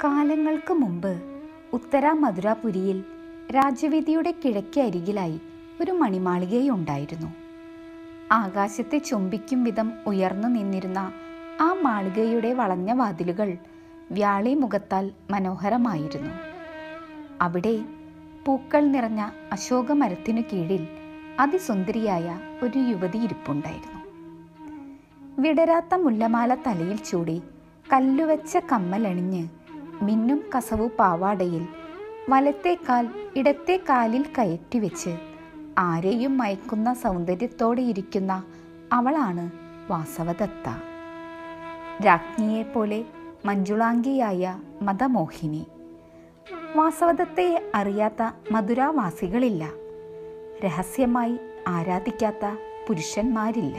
കാലങ്ങൾക്ക് മുമ്പ് ഉത്തര മധുരാപുരിയിൽ രാജവീതിയുടെ കിഴക്കേ അരികിലായി ഒരു മണിമാളികയുണ്ടായിരുന്നു ആകാശത്തെ ചുംബിക്കും വിധം ഉയർന്നു നിന്നിരുന്ന ആ മാളികയുടെ വളഞ്ഞ വാതിലുകൾ വ്യാളി മുഖത്താൽ മനോഹരമായിരുന്നു അവിടെ പൂക്കൾ നിറഞ്ഞ അശോകമരത്തിനു കീഴിൽ അതിസുന്ദരിയായ ഒരു യുവതി ഇരിപ്പുണ്ടായിരുന്നു വിടരാത്ത മുല്ലമാല തലയിൽ ചൂടി കല്ലുവെച്ച കമ്മലണിഞ്ഞ് മിന്നും കസവു പാവാടയിൽ വലത്തെ കാൽ ഇടത്തെ കാലിൽ കയറ്റി വെച്ച് ആരെയും മയക്കുന്ന സൗന്ദര്യത്തോടെ ഇരിക്കുന്ന അവളാണ് വാസവദത്ത രാജ്ഞിയെപ്പോലെ മഞ്ജുളാംഗിയായ മതമോഹിനി വാസവദത്തയെ അറിയാത്ത മധുരാവാസികളില്ല രഹസ്യമായി ആരാധിക്കാത്ത പുരുഷന്മാരില്ല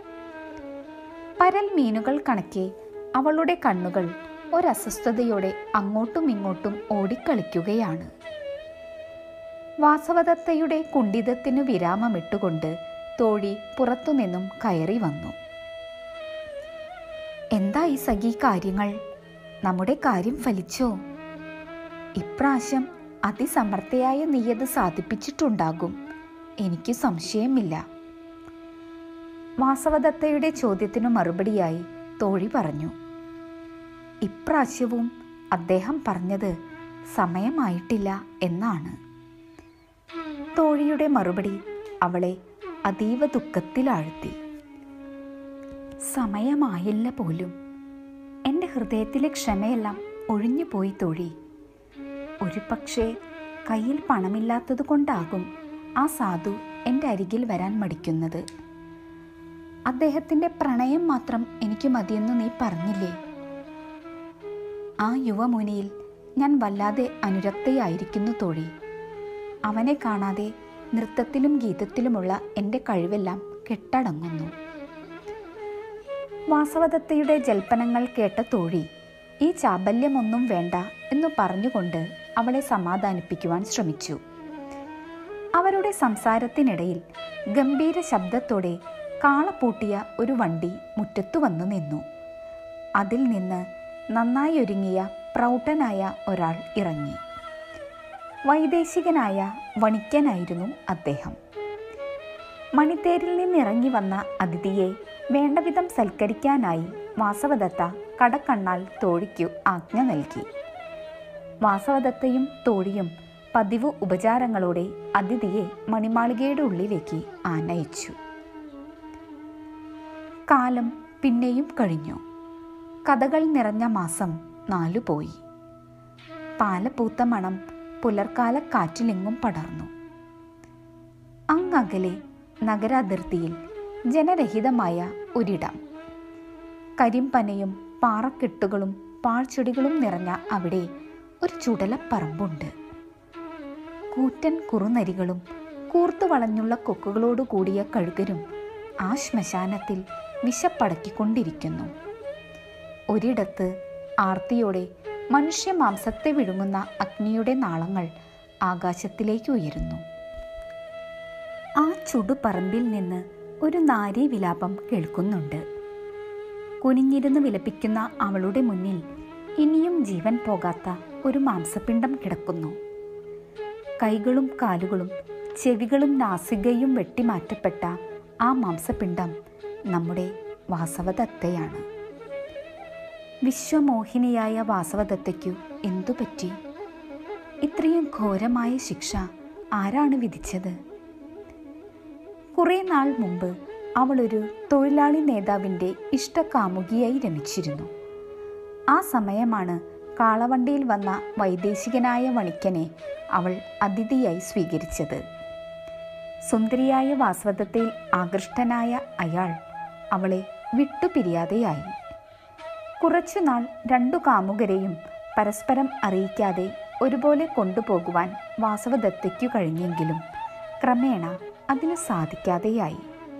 പരൽ മീനുകൾ കണക്കെ അവളുടെ കണ്ണുകൾ ഒരസ്വസ്ഥതയോടെ അങ്ങോട്ടും ഇങ്ങോട്ടും ഓടിക്കളിക്കുകയാണ് വാസവദത്തയുടെ കുണ്ഠിതത്തിനു വിരാമമിട്ടുകൊണ്ട് തോഴി പുറത്തുനിന്നും കയറി വന്നു എന്താ ഈ സഖി കാര്യങ്ങൾ നമ്മുടെ കാര്യം ഫലിച്ചോ ഇപ്രാവശ്യം അതിസമർത്ഥയായ നീയത് സാധിപ്പിച്ചിട്ടുണ്ടാകും എനിക്ക് സംശയമില്ല വാസവദത്തയുടെ ചോദ്യത്തിനു മറുപടിയായി തോഴി പറഞ്ഞു ഇപ്രാവശ്യവും അദ്ദേഹം പറഞ്ഞത് സമയമായിട്ടില്ല എന്നാണ് തോഴിയുടെ മറുപടി അവളെ അതീവ ദുഃഖത്തിലാഴ്ത്തി സമയമായില്ല പോലും എൻ്റെ ഹൃദയത്തിലെ ക്ഷമയെല്ലാം ഒഴിഞ്ഞുപോയി തോഴി ഒരു പക്ഷേ കയ്യിൽ പണമില്ലാത്തത് കൊണ്ടാകും ആ സാധു എൻ്റെ അരികിൽ വരാൻ മടിക്കുന്നത് അദ്ദേഹത്തിൻ്റെ പ്രണയം മാത്രം എനിക്ക് മതിയെന്ന് നീ പറഞ്ഞില്ലേ ആ യുവമുനിയിൽ ഞാൻ വല്ലാതെ അനുരക്തയായിരിക്കുന്നു തോഴി അവനെ കാണാതെ നൃത്തത്തിലും ഗീതത്തിലുമുള്ള എൻ്റെ കഴിവെല്ലാം കെട്ടടങ്ങുന്നു വാസവദത്തയുടെ ജൽപ്പനങ്ങൾ കേട്ട തോഴി ഈ ചാബല്യമൊന്നും വേണ്ട എന്നു പറഞ്ഞുകൊണ്ട് അവളെ സമാധാനിപ്പിക്കുവാൻ ശ്രമിച്ചു അവരുടെ സംസാരത്തിനിടയിൽ ഗംഭീര ശബ്ദത്തോടെ കാളപ്പൂട്ടിയ ഒരു വണ്ടി മുറ്റത്തു വന്നു നിന്നു അതിൽ നിന്ന് നന്നായി ഒരുങ്ങിയ പ്രൗഢനായ ഒരാൾ ഇറങ്ങി വൈദേശികനായ വണിക്കനായിരുന്നു അദ്ദേഹം മണിത്തേരിൽ നിന്നിറങ്ങി വന്ന അതിഥിയെ വേണ്ടവിധം സൽക്കരിക്കാനായി വാസവദത്ത കടക്കണ്ണാൽ തോഴിക്കു ആജ്ഞ നൽകി വാസവദത്തയും തോഴിയും പതിവ് ഉപചാരങ്ങളോടെ അതിഥിയെ മണിമാളികയുടെ ഉള്ളിലേക്ക് ആനയിച്ചു കാലം പിന്നെയും കഴിഞ്ഞു കഥകൾ നിറഞ്ഞ മാസം നാലു പോയി പാലപൂത്ത മണം പുലർക്കാല കാറ്റിലെങ്ങും പടർന്നു അങ്ങകലെ നഗരാതിർത്തിയിൽ ജനരഹിതമായ ഒരിടം കരിമ്പനയും പാറക്കെട്ടുകളും പാഴ്ചെടികളും നിറഞ്ഞ അവിടെ ഒരു ചുടലപ്പറമ്പുണ്ട് കൂറ്റൻ കുറുനരികളും കൂർത്തു വളഞ്ഞുള്ള കൊക്കുകളോടു കൂടിയ കഴുകരും ആ ശ്മശാനത്തിൽ വിശപ്പടക്കിക്കൊണ്ടിരിക്കുന്നു ഒരിടത്ത് ആർത്തിയോടെ മനുഷ്യമാംസത്തെ വിഴുങ്ങുന്ന അഗ്നിയുടെ നാളങ്ങൾ ആകാശത്തിലേക്ക് ഉയരുന്നു ആ ചുടുപറമ്പിൽ നിന്ന് ഒരു നാരീ വിലാപം കേൾക്കുന്നുണ്ട് കുനിഞ്ഞിരുന്ന് വിലപിക്കുന്ന അവളുടെ മുന്നിൽ ഇനിയും ജീവൻ പോകാത്ത ഒരു മാംസപിണ്ഡം കിടക്കുന്നു കൈകളും കാലുകളും ചെവികളും നാസികയും വെട്ടിമാറ്റപ്പെട്ട ആ മാംസപിണ്ഡം നമ്മുടെ വാസവദത്തയാണ് വിശ്വമോഹിനിയായ വാസവദത്തയ്ക്കു എന്തു പറ്റി ഇത്രയും ഘോരമായ ശിക്ഷ ആരാണ് വിധിച്ചത് കുറേ നാൾ മുമ്പ് അവളൊരു തൊഴിലാളി നേതാവിൻ്റെ ഇഷ്ടകാമുകിയായി രമിച്ചിരുന്നു ആ സമയമാണ് കാളവണ്ടിയിൽ വന്ന വൈദേശികനായ വണിക്കനെ അവൾ അതിഥിയായി സ്വീകരിച്ചത് സുന്ദരിയായ വാസ്വതത്തിൽ ആകൃഷ്ടനായ അയാൾ അവളെ വിട്ടുപിരിയാതെയായി കുറച്ചുനാൾ രണ്ടു കാമുകരെയും പരസ്പരം അറിയിക്കാതെ ഒരുപോലെ കൊണ്ടുപോകുവാൻ വാസവദത്തയ്ക്കു കഴിഞ്ഞെങ്കിലും ക്രമേണ അതിന് സാധിക്കാതെയായി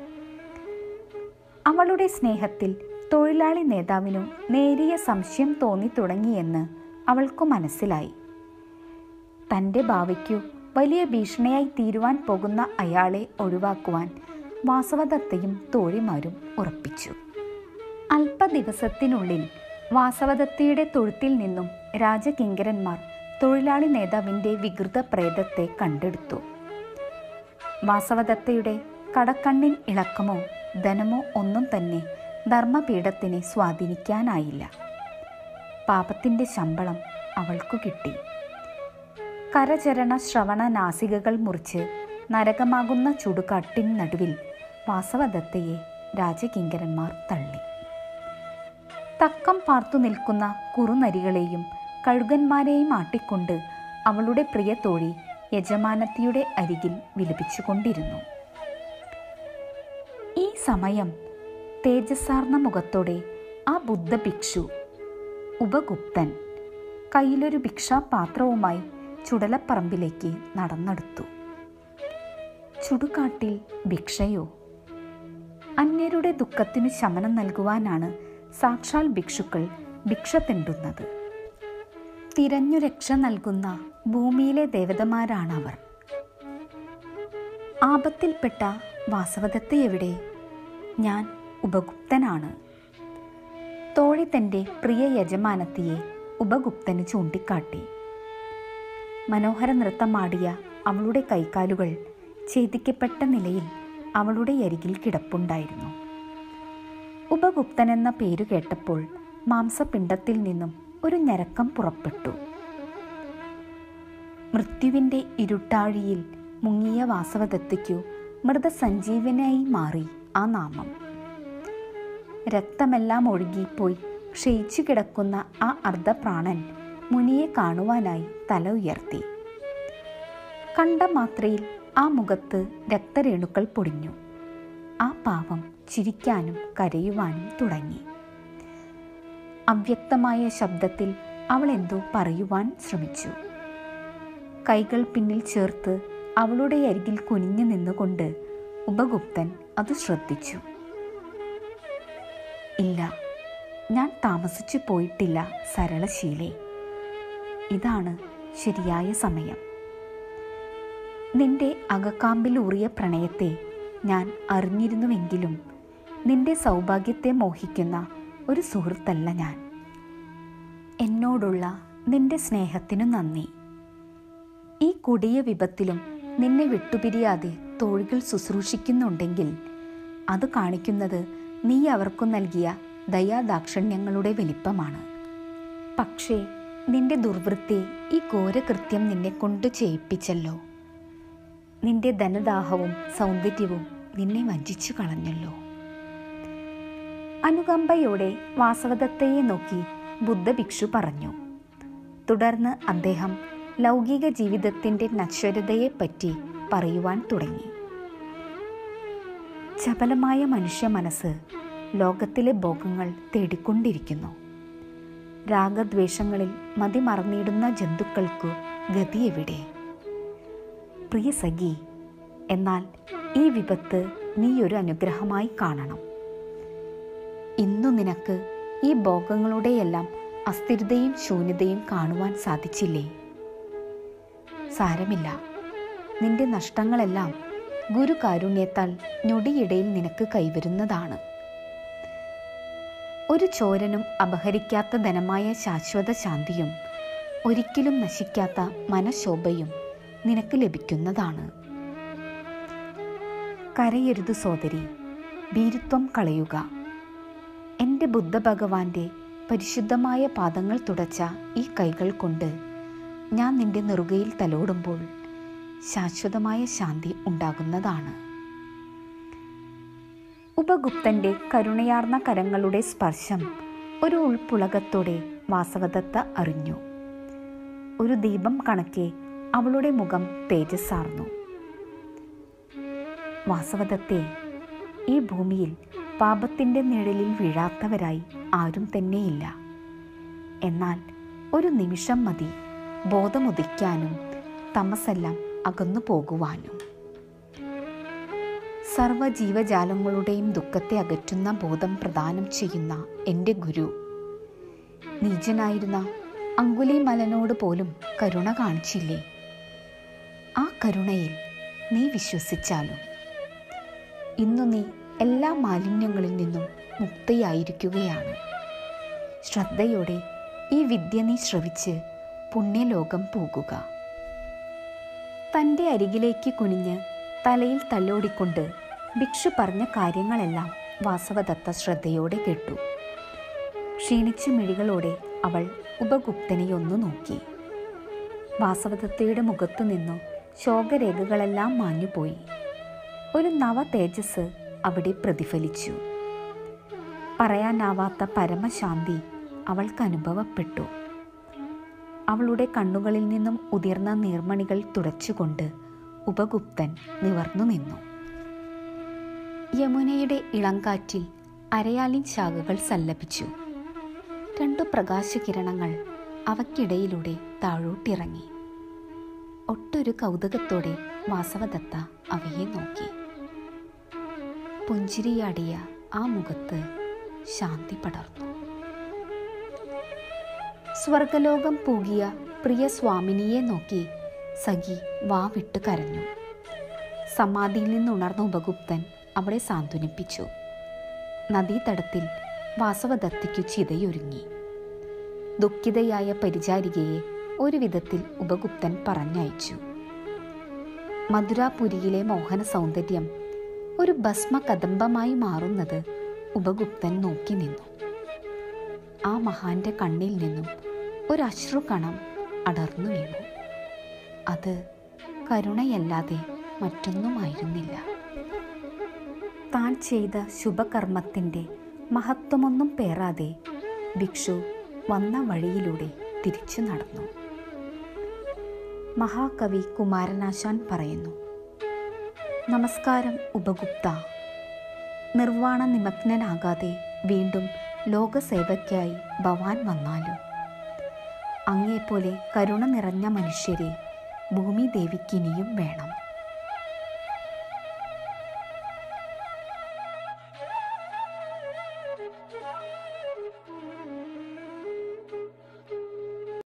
അവളുടെ സ്നേഹത്തിൽ തൊഴിലാളി നേതാവിനു നേരിയ സംശയം തോന്നി തുടങ്ങിയെന്ന് അവൾക്കു മനസ്സിലായി തൻ്റെ ഭാവിക്കു വലിയ ഭീഷണിയായി തീരുവാൻ പോകുന്ന അയാളെ ഒഴിവാക്കുവാൻ വാസവദത്തയും തോഴിമാരും ഉറപ്പിച്ചു അല്പദിവസത്തിനുള്ളിൽ വാസവദത്തയുടെ തൊഴുത്തിൽ നിന്നും രാജകിങ്കരന്മാർ തൊഴിലാളി നേതാവിൻ്റെ വികൃത പ്രേതത്തെ കണ്ടെടുത്തു വാസവദത്തയുടെ കടക്കണ്ണിൻ ഇളക്കമോ ധനമോ ഒന്നും തന്നെ ധർമ്മപീഠത്തിനെ സ്വാധീനിക്കാനായില്ല പാപത്തിൻ്റെ ശമ്പളം അവൾക്കു കിട്ടി കരചരണ ശ്രവണ നാസികകൾ മുറിച്ച് നരകമാകുന്ന ചുടുകാട്ടിൻ നടുവിൽ വാസവദത്തയെ രാജകിങ്കരന്മാർ തള്ളി തക്കം പാർത്തു നിൽക്കുന്ന കുറുനരികളെയും കഴുകന്മാരെയും ആട്ടിക്കൊണ്ട് അവളുടെ പ്രിയ തോഴി യജമാനത്തിയുടെ അരികിൽ വിലപിച്ചുകൊണ്ടിരുന്നു ഈ സമയം തേജസ്സാർന്ന മുഖത്തോടെ ആ ബുദ്ധഭിക്ഷു ഉപഗുപ്തൻ കയ്യിലൊരു ഭിക്ഷാപാത്രവുമായി ചുടലപ്പറമ്പിലേക്ക് നടന്നെടുത്തു ചുടുകാട്ടിൽ ഭിക്ഷയോ അന്യരുടെ ദുഃഖത്തിനു ശമനം നൽകുവാനാണ് സാക്ഷാൽ ഭിക്ഷുക്കൾ ഭിക്ഷ തെണ്ടുന്നത് തിരഞ്ഞു രക്ഷ നൽകുന്ന ഭൂമിയിലെ ദേവതമാരാണവർ ആപത്തിൽപ്പെട്ട വാസവദത്തെ എവിടെ ഞാൻ ഉപഗുപ്തനാണ് തോഴി തൻ്റെ പ്രിയ യജമാനത്തിയെ ഉപഗുപ്തന് ചൂണ്ടിക്കാട്ടി മനോഹര നൃത്തമാടിയ അവളുടെ കൈകാലുകൾ ഛേദിക്കപ്പെട്ട നിലയിൽ അവളുടെ അരികിൽ കിടപ്പുണ്ടായിരുന്നു ഉപഗുപ്തൻ എന്ന പേരു കേട്ടപ്പോൾ മാംസപിണ്ഡത്തിൽ നിന്നും ഒരു ഞരക്കം പുറപ്പെട്ടു മൃത്യുവിൻ്റെ ഇരുട്ടാഴിയിൽ മുങ്ങിയ വാസവദത്തയ്ക്കു മൃതസഞ്ജീവനായി മാറി ആ നാമം രക്തമെല്ലാം ഒഴുകിപ്പോയി ക്ഷയിച്ചു കിടക്കുന്ന ആ അർദ്ധപ്രാണൻ മുനിയെ കാണുവാനായി തല ഉയർത്തി കണ്ട മാത്രയിൽ ആ മുഖത്ത് രക്തരേണുക്കൾ പൊടിഞ്ഞു ആ പാവം ചിരിക്കാനും കരയുവാനും തുടങ്ങി അവ്യക്തമായ ശബ്ദത്തിൽ അവൾ എന്തോ പറയുവാൻ ശ്രമിച്ചു കൈകൾ പിന്നിൽ ചേർത്ത് അവളുടെ അരികിൽ കുനിഞ്ഞു നിന്നുകൊണ്ട് ഉപഗുപ്തൻ അത് ശ്രദ്ധിച്ചു ഇല്ല ഞാൻ താമസിച്ചു പോയിട്ടില്ല സരളശീലെ ഇതാണ് ശരിയായ സമയം നിന്റെ അകക്കാമ്പിലൂറിയ പ്രണയത്തെ ഞാൻ അറിഞ്ഞിരുന്നുവെങ്കിലും നിന്റെ സൗഭാഗ്യത്തെ മോഹിക്കുന്ന ഒരു സുഹൃത്തല്ല ഞാൻ എന്നോടുള്ള നിന്റെ സ്നേഹത്തിനു നന്ദി ഈ കൊടിയ വിപത്തിലും നിന്നെ വിട്ടുപിരിയാതെ തോഴികൾ ശുശ്രൂഷിക്കുന്നുണ്ടെങ്കിൽ അത് കാണിക്കുന്നത് നീ അവർക്കു നൽകിയ ദയാദാക്ഷിണ്യങ്ങളുടെ വലിപ്പമാണ് പക്ഷേ നിന്റെ ദുർവൃത്തി ഈ ഘോരകൃത്യം നിന്നെ കൊണ്ട് ചെയ്യിപ്പിച്ചല്ലോ നിന്റെ ധനദാഹവും സൗന്ദര്യവും നിന്നെ വഞ്ചിച്ചു കളഞ്ഞല്ലോ അനുകമ്പയോടെ വാസവദത്തയെ നോക്കി ബുദ്ധഭിക്ഷു പറഞ്ഞു തുടർന്ന് അദ്ദേഹം ലൗകിക ജീവിതത്തിൻ്റെ നശ്വരതയെപ്പറ്റി പറയുവാൻ തുടങ്ങി ചപലമായ മനുഷ്യ മനസ്സ് ലോകത്തിലെ ഭോഗങ്ങൾ തേടിക്കൊണ്ടിരിക്കുന്നു രാഗദ്വേഷങ്ങളിൽ മതിമറന്നിടുന്ന ജന്തുക്കൾക്കു ഗതി എവിടെ പ്രിയ സഖി എന്നാൽ ഈ വിപത്ത് നീ ഒരു അനുഗ്രഹമായി കാണണം ഇന്നു നിനക്ക് ഈ ഭോഗങ്ങളുടെയെല്ലാം അസ്ഥിരതയും ശൂന്യതയും കാണുവാൻ സാധിച്ചില്ലേ സാരമില്ല നിന്റെ നഷ്ടങ്ങളെല്ലാം ഗുരുകാരുണ്യത്താൽ ഞൊടിയിടയിൽ നിനക്ക് കൈവരുന്നതാണ് ഒരു ചോരനും അപഹരിക്കാത്ത ധനമായ ശാശ്വത ശാന്തിയും ഒരിക്കലും നശിക്കാത്ത മനഃശോഭയും നിനക്ക് ലഭിക്കുന്നതാണ് കരയരുത് സോദരി ഭീരുത്വം കളയുക എൻ്റെ ബുദ്ധഭഗവാന്റെ പരിശുദ്ധമായ പാദങ്ങൾ തുടച്ച ഈ കൈകൾ കൊണ്ട് ഞാൻ നിന്റെ നെറുകയിൽ തലോടുമ്പോൾ ശാശ്വതമായ ശാന്തി ഉണ്ടാകുന്നതാണ് ഉപഗുപ്തന്റെ കരുണയാർന്ന കരങ്ങളുടെ സ്പർശം ഒരു ഉൾപ്പുളകത്തോടെ വാസവദത്ത അറിഞ്ഞു ഒരു ദീപം കണക്കെ അവളുടെ മുഖം തേജസ്സാർന്നു വാസവദത്തെ ഈ ഭൂമിയിൽ പാപത്തിൻ്റെ നിഴലിൽ വീഴാത്തവരായി ആരും തന്നെയില്ല എന്നാൽ ഒരു നിമിഷം മതി ബോധമുദിക്കാനും തമസെല്ലാം അകന്നു പോകുവാനും സർവജീവജാലങ്ങളുടെയും ദുഃഖത്തെ അകറ്റുന്ന ബോധം പ്രദാനം ചെയ്യുന്ന എൻ്റെ ഗുരു നീചനായിരുന്ന അങ്കുലിമലനോട് പോലും കരുണ കാണിച്ചില്ലേ ആ കരുണയിൽ നീ വിശ്വസിച്ചാലും ഇന്നു നീ എല്ലാ മാലിന്യങ്ങളിൽ നിന്നും മുക്തയായിരിക്കുകയാണ് ശ്രദ്ധയോടെ ഈ വിദ്യ നീ ശ്രവിച്ച് പുണ്യലോകം പോകുക തൻ്റെ അരികിലേക്ക് കുനിഞ്ഞ് തലയിൽ തലോടിക്കൊണ്ട് ഭിക്ഷു പറഞ്ഞ കാര്യങ്ങളെല്ലാം വാസവദത്ത ശ്രദ്ധയോടെ കേട്ടു ക്ഷീണിച്ച മിഴികളോടെ അവൾ ഉപഗുപ്തനെ ഒന്നു നോക്കി വാസവദത്തയുടെ മുഖത്തു നിന്നു ശോകരേഖകളെല്ലാം മാഞ്ഞുപോയി ഒരു നവ തേജസ് അവിടെ പ്രതിഫലിച്ചു പറയാനാവാത്ത പരമശാന്തി അവൾക്ക് അനുഭവപ്പെട്ടു അവളുടെ കണ്ണുകളിൽ നിന്നും ഉതിർന്ന നീർമണികൾ തുടച്ചുകൊണ്ട് ഉപഗുപ്തൻ നിവർന്നു നിന്നു യമുനയുടെ ഇളങ്കാറ്റിൽ അരയാലിൻ ശാഖകൾ സല്ലപിച്ചു രണ്ടു പ്രകാശകിരണങ്ങൾ അവയ്ക്കിടയിലൂടെ താഴോട്ടിറങ്ങി ഒട്ടൊരു കൗതുകത്തോടെ വാസവദത്ത അവയെ നോക്കി പുഞ്ചിരിയാടിയ ആ മുഖത്ത് ശാന്തി പടർന്നു സ്വർഗലോകം പൂകിയ പ്രിയ സ്വാമിനിയെ നോക്കി സഖി വാവിട്ട് കരഞ്ഞു സമാധിയിൽ നിന്നുണർന്ന ഉപഗുപ്തൻ അവളെ സാന്ത്വനിപ്പിച്ചു നദീതടത്തിൽ വാസവദത്തിക്കു ചിതയൊരുങ്ങി ദുഃഖിതയായ പരിചാരികയെ ഒരു വിധത്തിൽ ഉപഗുപ്തൻ പറഞ്ഞയച്ചു മധുരാപുരിയിലെ മോഹന സൗന്ദര്യം ഒരു ഭസ്മ കദംബമായി മാറുന്നത് ഉപഗുപ്തൻ നോക്കി നിന്നു ആ മഹാന്റെ കണ്ണിൽ നിന്നും ഒരു അശ്രുകണം അടർന്നു വീണു അത് കരുണയല്ലാതെ മറ്റൊന്നുമായിരുന്നില്ല താൻ ചെയ്ത ശുഭകർമ്മത്തിൻ്റെ മഹത്വമൊന്നും പേറാതെ ഭിക്ഷു വന്ന വഴിയിലൂടെ തിരിച്ചു നടന്നു മഹാകവി കുമാരനാശാൻ പറയുന്നു നമസ്കാരം ഉപഗുപ്ത നിർവാണ നിമഗ്നനാകാതെ വീണ്ടും ലോകസേവയ്ക്കായി ഭവാൻ വന്നാലും അങ്ങേപ്പോലെ കരുണ നിറഞ്ഞ മനുഷ്യരെ ഭൂമിദേവിക്കിനിയും വേണം